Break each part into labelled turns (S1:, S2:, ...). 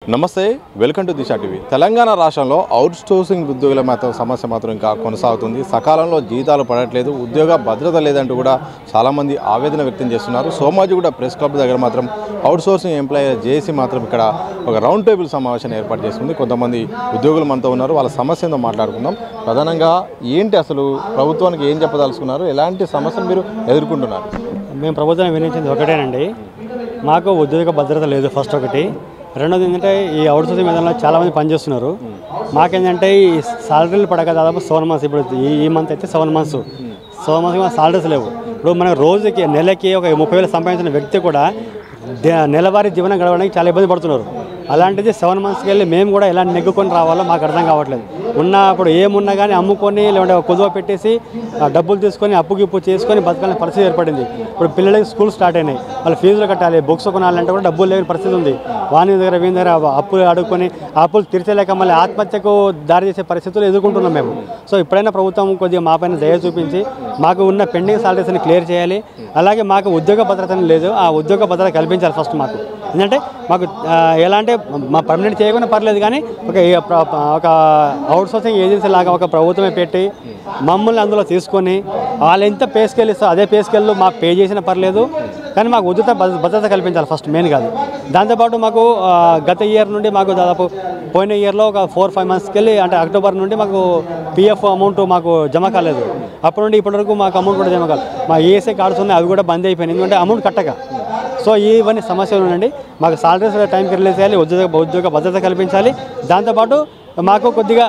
S1: నమస్తే welcome to Disha TV Telangana రాష్ట్రంలో out sourcing ఉద్యోగుల మాత్రం సమస్య మాత్రం ఇంకా కొనసాగుతుంది సకాలంలో జీతాలు పడట్లేదు ఉద్యోగ భద్రత లేదంటూ కూడా చాలామంది ఆవేదన వ్యక్తం చేస్తున్నారు సోమాజిగూడ ప్రెస్ క్లబ్ దగ్గర మాత్రం అవుట్ సోర్సింగ్ ఎంప్లాయీ జేసీ మాత్రం ఇక్కడ ఒక రౌండ్ టేబుల్ సమావేశాన్ని ఏర్పాటు చేస్తుంది కొంతమంది ఉద్యోగులు మనతో ఉన్నారు వాళ్ళ సమస్య ఏందో మాట్లాడుకుందాం ప్రధానంగా ఏంటి అసలు ప్రభుత్వానికి ఏం చెప్పదలుచుకున్నారు ఎలాంటి సమస్యలు మీరు ఎదుర్కొంటున్నారు
S2: మేము ప్రభుత్వం వినించింది ఒకటేనండి మాకు ఉద్యోగ భద్రత లేదు ఫస్ట్ ఒకటి రెండోది ఏంటంటే ఈ అవుట్ సోర్సింగ్ విధానంలో చాలామంది పనిచేస్తున్నారు మాకేంటంటే ఈ సాలరీలు పడక దాదాపు సెవెన్ మంత్స్ ఇప్పుడు ఈ ఈ మంత్ అయితే సెవెన్ మంత్స్ సెవెన్ మంత్స్ మన సాలరీస్ లేవు ఇప్పుడు మనకు రోజుకి నెలకి ఒక ముప్పై వేలు సంపాదించిన వ్యక్తి కూడా దే- నెలవారీ జీవనం గడవడానికి చాలా ఇబ్బంది పడుతున్నారు అలాంటిది సెవెన్ మంత్స్కి వెళ్ళి మేము కూడా ఎలా నెగ్గుకొని రావాలో మాకు అర్థం కావట్లేదు ఉన్న ఇప్పుడు ఏమున్నా కానీ అమ్ముకొని లేదంటే ఒక కుదువ పెట్టేసి ఆ డబ్బులు తీసుకొని అప్పు గిప్పు చేసుకొని బతకాలని పరిస్థితి ఏర్పడింది ఇప్పుడు పిల్లలకి స్కూల్ స్టార్ట్ అయినాయి వాళ్ళు ఫీజులు కట్టాలి బుక్స్ కొనాలంటే కూడా డబ్బులు లేని పరిస్థితి ఉంది వాని దగ్గర వీని దగ్గర అప్పులు అడుక్కొని ఆ అప్పులు తీర్చలేక మళ్ళీ ఆత్మహత్యకు దారి చేసే పరిస్థితులు ఎదుర్కొంటున్నాం మేము సో ఇప్పుడైనా ప్రభుత్వం కొద్దిగా మా పైన దయ చూపించి మాకు ఉన్న పెండింగ్ సాలరీస్ని క్లియర్ చేయాలి అలాగే మాకు ఉద్యోగ భద్రత అనేది లేదు ఆ ఉద్యోగ భద్రత కల్పించాలి ఫస్ట్ మాకు ఎందుకంటే మాకు ఆ, ఎలా అంటే మా పర్మనెంట్ చేయకుండా పర్లేదు కానీ ఒక ఏ- ప్ర- ఒక అవుట్ సోర్సింగ్ ఏజెన్సీ లాగా ఒక ప్రభుత్వమే పెట్టి మమ్మల్ని అందులో తీసుకొని వాళ్ళు ఎంత పే స్కేల్ ఇస్తారో అదే పే స్కేల్లో మాకు పే చేసినా పర్లేదు కానీ మాకు ఉచిత భద్ర- భద్రత కల్పించాలి ఫస్ట్ మెయిన్ కాదు దాంతోపాటు మాకు ఆ, గత ఇయర్ నుండి మాకు దాదాపు పోయిన ఇయర్లో ఒక ఫోర్ ఫైవ్ మంత్స్కి వెళ్ళి అంటే అక్టోబర్ నుండి మాకు పిఎఫ్ అమౌంట్ మాకు జమ కాలేదు అప్పటి నుండి ఇప్పటి వరకు మాకు అమౌంట్ కూడా జమ కాలేదు మా ఏఎస్ఐ కార్డ్స్ ఉన్నాయి అవి కూడా బంద్ అయిపోయినాయి ఎందుకంటే అమౌంట్ కట్టక సో ఇవన్నీ సమస్యలు ఉండండి మాకు సాలరీస్ టైంకి రిలీజ్ చేయాలి ఉద్యోగ ఉద్యోగ భద్రత కల్పించాలి దాంతోపాటు మాకు కొద్దిగా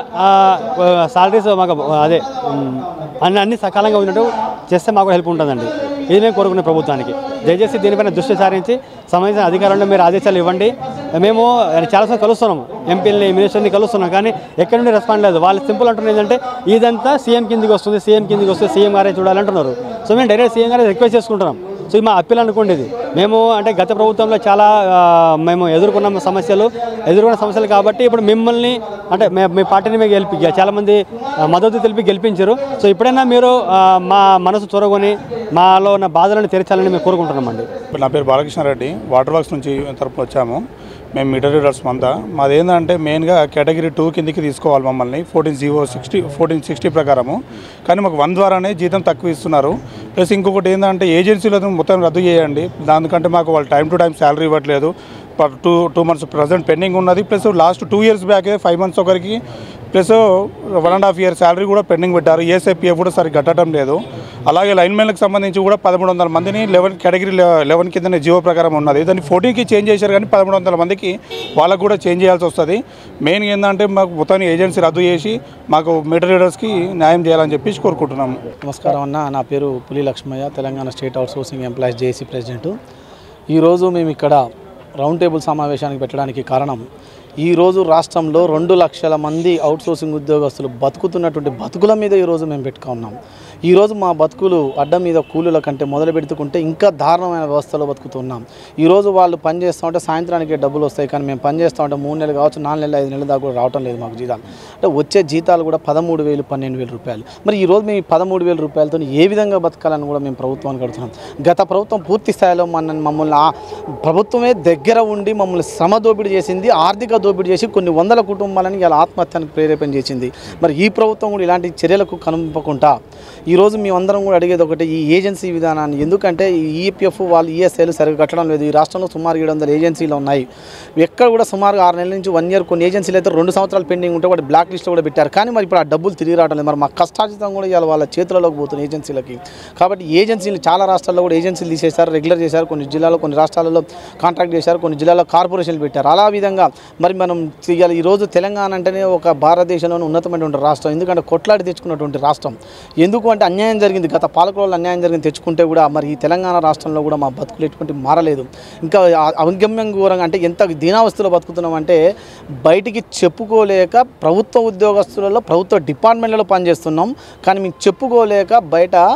S2: సాలరీస్ మాకు అదే ఉమ్, అన్ని అన్ని సకాలంగా ఉన్నట్టు చేస్తే మాకు హెల్ప్ ఉంటుందండి ఇది మేము కోరుకునే ప్రభుత్వానికి దయచేసి దీనిపైన దృష్టి సారించి సంబంధించిన అధికారులను మీరు ఆదేశాలు ఇవ్వండి మేము చాలాసార్లు కలుస్తున్నాము ఎంపీలని మినిస్టర్ని కలుస్తున్నాం కానీ ఎక్కడి నుండి రెస్పాండ్ లేదు వాళ్ళు సింపుల్ అంటున్నారు ఏంటంటే ఇదంతా సీఎం కిందికి వస్తుంది సీఎం కిందికి వస్తుంది సీఎం గారే చూడాలంటున్నారు సో మేము డైరెక్ట్ సీఎం గారే రిక్వెస్ట్ చేసుకుంటున్నాం సో ఇది మా అప్పీల్ అనుకోండి ఇది మేము అంటే గత ప్రభుత్వంలో చాలా ఆ, మేము ఎదుర్కొన్న సమస్యలు ఎదుర్కొన్న సమస్యలు కాబట్టి ఇప్పుడు మిమ్మల్ని అంటే మే- మీ పార్టీని మేము గెలిపి చాలామంది ఆ, మద్దతు తెలిపి గెలిపించారు సో ఇప్పుడైనా మీరు ఆ, మా మనసు చొరగొని మాలో ఉన్న బాధలను తెరచాలని మేము కోరుకుంటున్నామండి
S3: నా పేరు బాలకృష్ణారెడ్డి వాటర్ వర్క్స్ నుంచి తరపు వచ్చాము మేము మీటర్ రీడర్స్ అంతా మాది ఏంటంటే మెయిన్గా కేటగిరీ టూ కిందికి తీసుకోవాలి మమ్మల్ని fourteen GO sixty fourteen sixty ప్రకారము కానీ మాకు వన్ ద్వారానే జీతం తక్కువ ఇస్తున్నారు ప్లస్ ఇంకొకటి ఏంటంటే ఏజెన్సీలను మొత్తం రద్దు చేయండి దానికంటే మాకు వాళ్ళు టైం టు టైం శాలరీ ఇవ్వట్లేదు per two two months present pending ఉన్నది ప్లస్ లాస్ట్ టూ ఇయర్స్ బ్యాకే ఫైవ్ మంత్స్ ఒకరికి plus one and half year salary కూడా పెండింగ్ పెట్టారు ఏఎస్ఐపిఎఫ్ కూడా సరిగ్గా కట్టడం లేదు అలాగే లైన్మెన్లకు సంబంధించి కూడా పదమూడు వందల మందిని లెవెన్ కేటగిరీ లెవెన్ కింద జీవో ప్రకారం ఉన్నది దాన్ని ఫోర్టీన్కి చేంజ్ చేశారు కానీ పదమూడు వందల మందికి వాళ్ళకు కూడా చేంజ్ చేయాల్సి వస్తుంది మెయిన్ ఏంటంటే మాకు మొత్తాన్ని ఏజెన్సీ రద్దు చేసి మాకు మీటర్ రీడర్స్కి న్యాయం చేయాలని చెప్పేసి కోరుకుంటున్నాము
S4: నమస్కారం అన్న నా పేరు Puli Lakshmaiah Telangana state outsourcing employees JC president ఈరోజు మేము ఇక్కడ రౌండ్ టేబుల్ సమావేశానికి పెట్టడానికి కారణం ఈరోజు రాష్ట్రంలో రెండు లక్షల మంది అవుట్ సోర్సింగ్ ఉద్యోగస్తులు బతుకుతున్నటువంటి బతుకుల మీద ఈరోజు మేము పెట్టుకున్నాం ఈరోజు మా బతుకులు అడ్డం మీద కూలీల కంటే మొదలు పెడుతుంటే ఇంకా దారుణమైన వ్యవస్థలో బతుకుతున్నాం ఈరోజు వాళ్ళు పని చేస్తూ ఉంటే సాయంత్రానికి డబ్బులు వస్తాయి కానీ మేము పని చేస్తూ ఉంటే మూడు నెలలు కావచ్చు నాలుగు నెలలు ఐదు నెలల దాకా కూడా రావటం లేదు మాకు జీతాలు అంటే వచ్చే జీతాలు కూడా పదమూడు వేలు పన్నెండు వేల రూపాయలు మరి ఈరోజు మేము ఈ పదమూడు వేల రూపాయలతో ఏ విధంగా బతకాలని కూడా మేము ప్రభుత్వానికి అడుగుతున్నాం గత ప్రభుత్వం పూర్తి స్థాయిలో మన మమ్మల్ని ఆ ప్రభుత్వమే దగ్గర ఉండి మమ్మల్ని శ్రమ దోపిడీ చేసింది ఆర్థిక దోపిడీ చేసి కొన్ని వందల కుటుంబాలని ఇలా ఆత్మహత్యానికి ప్రేరేపణ చేసింది మరి ఈ ప్రభుత్వం కూడా ఇలాంటి చర్యలకు కనుపకుండా ఈరోజు మేమందరం కూడా అడిగేది ఒకటి ఈ ఏజెన్సీ విధానాన్ని ఎందుకంటే ఈ ఈపీఎఫ్ వాళ్ళు ఈఎస్ఐలు సరిగ్గా కట్టడం లేదు ఈ రాష్ట్రంలో సుమారు ఏడు వందల ఏజెన్సీలు ఉన్నాయి ఎక్కడ కూడా సుమారు ఆరు నెలల నుంచి వన్ ఇయర్ కొన్ని ఏజెన్సీలు అయితే రెండు సంవత్సరాలు పెండింగ్ ఉంటే వాటి బ్లాక్ లిస్ట్లో కూడా పెట్టారు కానీ మరి ఇప్పుడు ఆ డబ్బులు తిరిగి రావడం లేదు మరి మా కష్టార్జితం కూడా ఇవాళ వాళ్ళ చేతులలోకి పోతుంది ఏజెన్సీలకి కాబట్టి ఏజెన్సీలు చాలా రాష్ట్రాల్లో కూడా ఏజెన్సీలు తీసేశారు రెగ్యులర్ చేశారు కొన్ని జిల్లాలో కొన్ని రాష్ట్రాలలో కాంట్రాక్ట్ చేశారు కొన్ని జిల్లాలో కార్పొరేషన్లు పెట్టారు అలా విధంగా మరి మనం ఇవాళ ఈరోజు తెలంగాణ అంటేనే ఒక భారతదేశంలోనే ఉన్నతమైనటువంటి రాష్ట్రం ఎందుకంటే కొట్లాడి తెచ్చుకున్నటువంటి రాష్ట్రం ఎందుకు అంటే అన్యాయం జరిగింది గత పాలకుల వల్ల అన్యాయం జరిగింది తెచ్చుకుంటే కూడా మరి ఈ తెలంగాణ రాష్ట్రంలో కూడా మా బతుకులు ఎటువంటి మారలేదు ఇంకా ఆ- అవగమ్యం ఘోరంగా అంటే ఎంత దీనావస్థలో బతుకుతున్నాం అంటే బయటికి చెప్పుకోలేక ప్రభుత్వ ఉద్యోగస్తులలో ప్రభుత్వ డిపార్ట్మెంట్లలో పనిచేస్తున్నాం కానీ మేము చెప్పుకోలేక బయట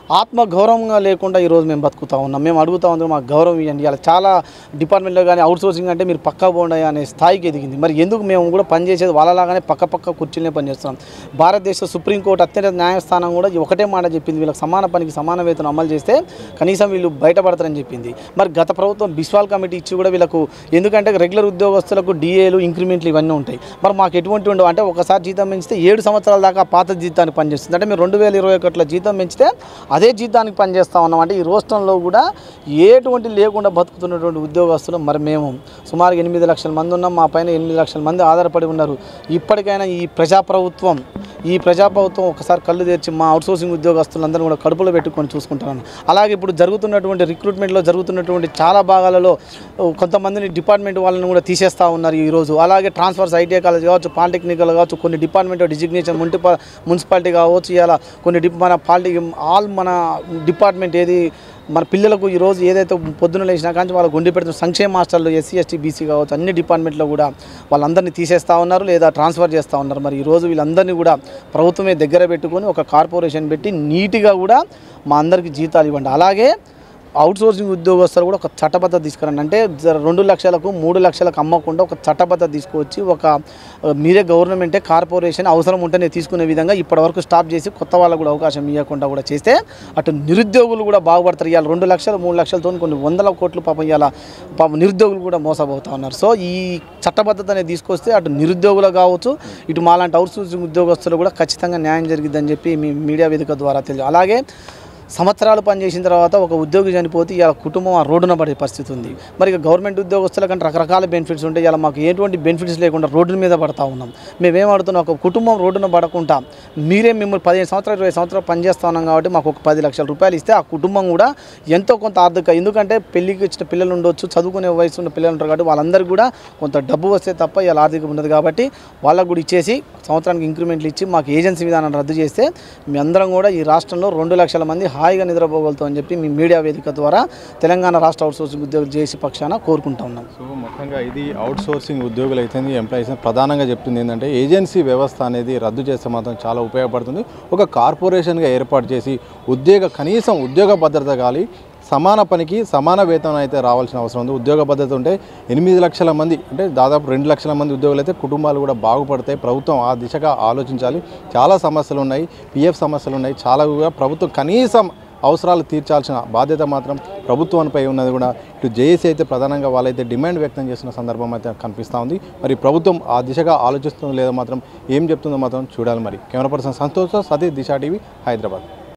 S4: ఆత్మ గౌరవంగా లేకుండా ఈరోజు మేము బతుకుతా ఉన్నాం మేము అడుగుతా ఉన్నాం మాకు గౌరవం ఇవ్వండి ఇలా చాలా డిపార్ట్మెంట్లో కానీ అవుట్ సోర్సింగ్ అంటే మీరు పక్కా పోండి అనే స్థాయికి ఎదిగింది మరి ఎందుకు మేము కూడా పనిచేసేది వాళ్ళలాగానే పక్క పక్క కుర్చీలనే పనిచేస్తున్నాం భారతదేశ సుప్రీంకోర్టు అత్యంత న్యాయస్థానం కూడా ఈ ఒకటే మాట చెప్పింది వీళ్ళకి సమాన పనికి సమాన వేతనం అమలు చేస్తే కనీసం వీళ్ళు బయటపడతారని చెప్పింది మరి గత ప్రభుత్వం బిస్వాల్ కమిటీ ఇచ్చి కూడా వీళ్ళకు ఎందుకంటే రెగ్యులర్ ఉద్యోగస్తులకు డిఏలు ఇంక్రిమెంట్లు ఇవన్నీ ఉంటాయి మరి మాకు ఎటువంటి ఉండవు అంటే ఒకసారి జీతం పెంచితే ఏడు సంవత్సరాల దాకా ఆ పాత జీతానికి పనిచేస్తుంది అంటే మీరు రెండు వేల ఇరవై ఒకటిలో జీతం పెంచితే అదే జీతానికి పనిచేస్తా ఉన్నాం అంటే ఈ రాష్ట్రంలో కూడా ఎటువంటి లేకుండా బతుకుతున్నటువంటి ఉద్యోగస్తులు మరి మేము సుమారు ఎనిమిది లక్షల మంది ఉన్నాం మా పైన ఎనిమిది లక్షల మంది ఆధారపడి ఉన్నారు ఇప్పటికైనా ఈ ప్రజాప్రభుత్వం ఈ ప్రజాప్రభుత్వం ఒకసారి కళ్ళు తెరిచి మా అవుట్సోర్సింగ్ ఉద్యోగస్తులందరూ కూడా కడుపులో పెట్టుకొని చూసుకుంటున్నాను అలాగే ఇప్పుడు జరుగుతున్నటువంటి రిక్రూట్మెంట్లో జరుగుతున్నటువంటి చాలా భాగాలలో ఓ, కొంతమందిని డిపార్ట్మెంట్ వాళ్ళని కూడా తీసేస్తూ ఉన్నారు ఈరోజు అలాగే ట్రాన్స్ఫర్స్ ఐటీఐ కాలేజ్ కావచ్చు పాలిటెక్నికల్ కావచ్చు కొన్ని డిపార్ట్మెంట్ డిజిగ్నేషన్ మున్సిపా మున్సిపాలిటీ కావచ్చు ఇలా కొన్ని డిప్ మన పాలిటీ ఆల్ మన డిపార్ట్మెంట్ ఏది మన పిల్లలకు ఈరోజు ఏదైతే పొద్దున లేచినా కానీ వాళ్ళకు గుండి పెడుతున్న సంక్షేమ మాస్టర్లు ఎస్సీ ఎస్టీ బీసీ కావచ్చు అన్ని డిపార్ట్మెంట్లో కూడా వాళ్ళందరినీ తీసేస్తూ ఉన్నారు లేదా ట్రాన్స్ఫర్ చేస్తూ ఉన్నారు మరి ఈరోజు వీళ్ళందరినీ కూడా ప్రభుత్వమే దగ్గర పెట్టుకొని ఒక కార్పొరేషన్ పెట్టి నీట్గా కూడా మా అందరికీ జీతాలు ఇవ్వండి అలాగే అవుట్ సోర్సింగ్ ఉద్యోగస్తులు కూడా ఒక చట్టబద్ధత తీసుకురండి అంటే జర రెండు లక్షలకు మూడు లక్షలకు అమ్మకుండా ఒక చట్టబద్ధత తీసుకొచ్చి ఒక ఆ, మీరే గవర్నమెంటే కార్పొరేషన్ అవసరం ఉంటేనే తీసుకునే విధంగా ఇప్పటివరకు స్టాప్ చేసి కొత్త వాళ్ళకు కూడా అవకాశం ఇవ్వకుండా కూడా చేస్తే అటు నిరుద్యోగులు కూడా బాగుపడతారు ఇవాళ రెండు లక్షలు మూడు లక్షలతో కొన్ని వందల కోట్లు పాపం ఇవాళ పాపం నిరుద్యోగులు కూడా మోసపోతా ఉన్నారు సో ఈ చట్టబద్ధత అనేది తీసుకొస్తే అటు నిరుద్యోగులు కావచ్చు ఇటు మాలాంటి అవుట్ సోర్సింగ్ ఉద్యోగస్తులు కూడా ఖచ్చితంగా న్యాయం జరిగిద్దని చెప్పి మీ మీడియా వేదిక ద్వారా తెలియదు అలాగే సంవత్సరాలు పనిచేసిన తర్వాత ఒక ఉద్యోగి చనిపోతే ఇలా కుటుంబం ఆ రోడ్డున పడే పరిస్థితి ఉంది మరి ఇక గవర్నమెంట్ ఉద్యోగస్తుల కంటే రకరకాల బెనిఫిట్స్ ఉంటాయి ఇలా మాకు ఎటువంటి బెనిఫిట్స్ లేకుండా రోడ్డు మీద పడతా ఉన్నాం మేమేం అడుగుతున్నాం ఒక కుటుంబం రోడ్డున పడకుండా మీరే మిమ్మల్ని పదిహేను సంవత్సరాలు ఇరవై సంవత్సరాలు పనిచేస్తా ఉన్నాం కాబట్టి మాకు ఒక పది లక్షల రూపాయలు ఇస్తే ఆ కుటుంబం కూడా ఎంతో కొంత ఆర్థిక ఎందుకంటే పెళ్లికి వచ్చిన పిల్లలు ఉండొచ్చు చదువుకునే వయసు ఉన్న పిల్లలు ఉంటారు కాబట్టి వాళ్ళందరికీ కూడా కొంత డబ్బు వస్తే తప్ప ఇలా ఆర్థిక ఉండదు కాబట్టి వాళ్ళకు కూడా ఇచ్చేసి సంవత్సరానికి ఇంక్రిమెంట్లు ఇచ్చి మాకు ఏజెన్సీ విధానం రద్దు చేస్తే మీ అందరం కూడా ఈ రాష్ట్రంలో రెండు లక్షల మంది హాయిగా నిద్రపోగలుగుతాం అని చెప్పి మీ మీడియా వేదిక ద్వారా తెలంగాణ రాష్ట్ర అవుట్సోర్సింగ్ ఉద్యోగులు చేసి పక్షాన కోరుకుంటా ఉన్నాం
S1: సో మొత్తంగా ఇది అవుట్ సోర్సింగ్ ఉద్యోగులు అయితే ఎంప్లాయీస్ ప్రధానంగా చెప్తుంది ఏంటంటే ఏజెన్సీ వ్యవస్థ అనేది రద్దు చేస్తే మాత్రం చాలా ఉపయోగపడుతుంది ఒక కార్పొరేషన్గా ఏర్పాటు చేసి ఉద్యోగ కనీసం ఉద్యోగ భద్రత కాలి సమాన పనికి సమాన వేతనం అయితే రావాల్సిన అవసరం ఉంది ఉద్యోగ భద్రత ఉంటే ఎనిమిది లక్షల మంది అంటే దాదాపు రెండు లక్షల మంది ఉద్యోగులు అయితే కుటుంబాలు కూడా బాగుపడతాయి ప్రభుత్వం ఆ దిశగా ఆలోచించాలి చాలా సమస్యలు ఉన్నాయి పిఎఫ్ సమస్యలు ఉన్నాయి చాలా కూడా ప్రభుత్వం కనీసం అవసరాలు తీర్చాల్సిన బాధ్యత మాత్రం ప్రభుత్వానిపై ఉన్నది కూడా ఇటు జేఏసీ అయితే ప్రధానంగా వాళ్ళైతే డిమాండ్ వ్యక్తం చేస్తున్న సందర్భం అయితే కనిపిస్తూ ఉంది మరి ప్రభుత్వం ఆ దిశగా ఆలోచిస్తుందో లేదో మాత్రం ఏం చెప్తుందో మాత్రం చూడాలి మరి camera person Santosh Satish Disha TV Hyderabad